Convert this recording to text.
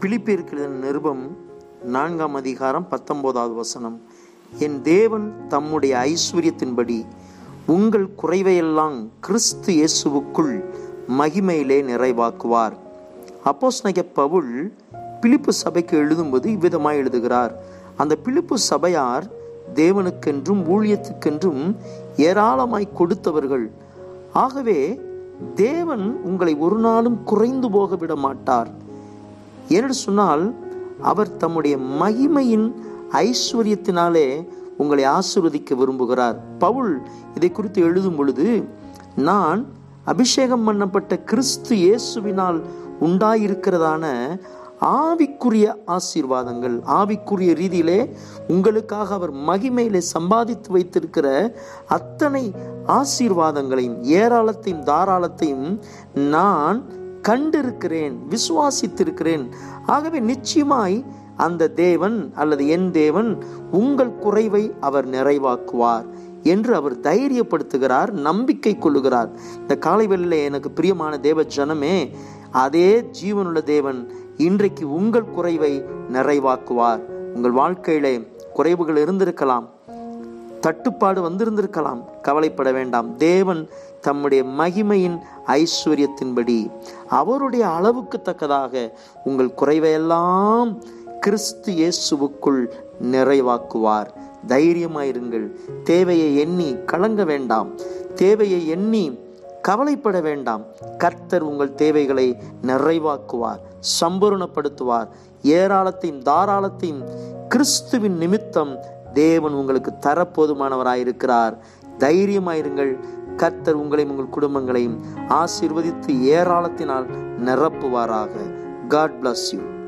பிலிப்பியருக்கு நிருபம் நான்காம் அதிகாரம் பத்தொன்பதாவது வசனம் என் தேவன் தம்முடைய ஐஸ்வர்யத்தின்படி உங்கள் குறைவையெல்லாம் கிறிஸ்து இயேசுவுக்குள் மகிமையிலே நிறைவாக்குவார் அப்போஸ் பவுல் பிலிப்பு சபைக்கு எழுதும்போது இவ்விதமாய் எழுதுகிறார் அந்த பிலிப்பு சபையார் தேவனுக்கென்றும் ஊழியத்துக்கென்றும் ஏராளமாய் கொடுத்தவர்கள் ஆகவே தேவன் உங்களை ஒரு நாளும் குறைந்து போக விட மாட்டார் ஏனென்று சொன்னால் அவர் தம்முடைய மகிமையின் ஐஸ்வர்யத்தினாலே உங்களை ஆசிர்வதிக்க விரும்புகிறார் பவுல் இதை குறித்து எழுதும் பொழுது நான் அபிஷேகம் பண்ணப்பட்ட கிறிஸ்து இயேசுவினால் உண்டாயிருக்கிறதான ஆவிக்குரிய ஆசீர்வாதங்கள் ஆவிக்குரிய ரீதியிலே உங்களுக்காக அவர் மகிமையிலே சம்பாதித்து வைத்திருக்கிற அத்தனை ஆசீர்வாதங்களையும் ஏராளத்தையும் தாராளத்தையும் நான் கண்டிருக்கிறேன் விசுவாசித்திருக்கிறேன் ஆகவே நிச்சயமாய் அந்த தேவன் அல்லது என் தேவன் உங்கள் குறைவை அவர் நிறைவாக்குவார் என்று அவர் தைரியப்படுத்துகிறார் நம்பிக்கை கொள்ளுகிறார் இந்த காலை வேளையிலே எனக்கு பிரியமான தேவ ஜனமே அதே ஜீவனுள்ள தேவன் இன்றைக்கு உங்கள் குறைவை நிறைவாக்குவார் உங்கள் வாழ்க்கையிலே குறைவுகள் இருந்திருக்கலாம் தட்டுப்பாடு வந்திருந்திருக்கலாம் கவலைப்பட வேண்டாம் தேவன் தம்முடைய மகிமையின் ஐஸ்வர்யத்தின்படி அவருடைய அளவுக்கு தக்கதாக உங்கள் குறைவையெல்லாம் கிறிஸ்து இயேசுவுக்குள் நிறைவாக்குவார் தைரியமாயிருங்கள் தேவையை எண்ணி கலங்க வேண்டாம் தேவையை எண்ணி கவலைப்பட வேண்டாம் கர்த்தர் உங்கள் தேவைகளை நிறைவாக்குவார் சம்பூரணப்படுத்துவார் ஏராளத்தையும் தாராளத்தையும் கிறிஸ்துவின் நிமித்தம் தேவன் உங்களுக்கு தரப்போதுமானவராயிருக்கிறார் தைரியமாயிருங்கள் கர்த்தர் உங்களையும் உங்கள் குடும்பங்களையும் ஆசீர்வதித்து ஏராளத்தினால் நிரப்புவாராக காட் bless யூ